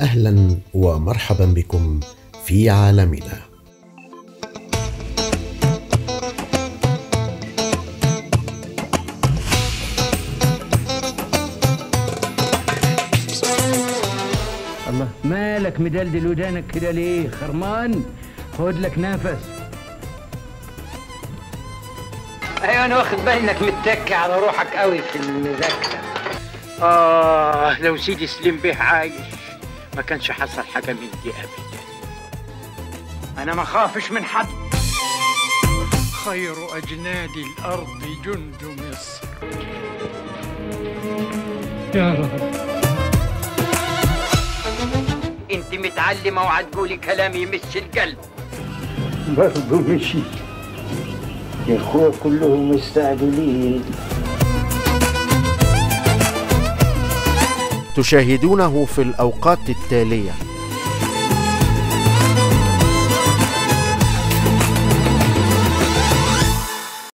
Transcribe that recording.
واهلا ومرحبا بكم في عالمنا الله مالك مدلدل ودانك كده ليه خرمان خد لك نفس ايوه انا واخد بالي انك متكي على روحك قوي في المذاكره اه لو سيدي سليم بيه عايش ما كانش حصل حاجه من دي ابدا انا ما خافش من حد خير أجناد الأرض جند مصر انت متعلمه وهتقولي كلام يمس القلب برضه مشي الإخوة كلهم مستعجلين تشاهدونه في الاوقات التاليه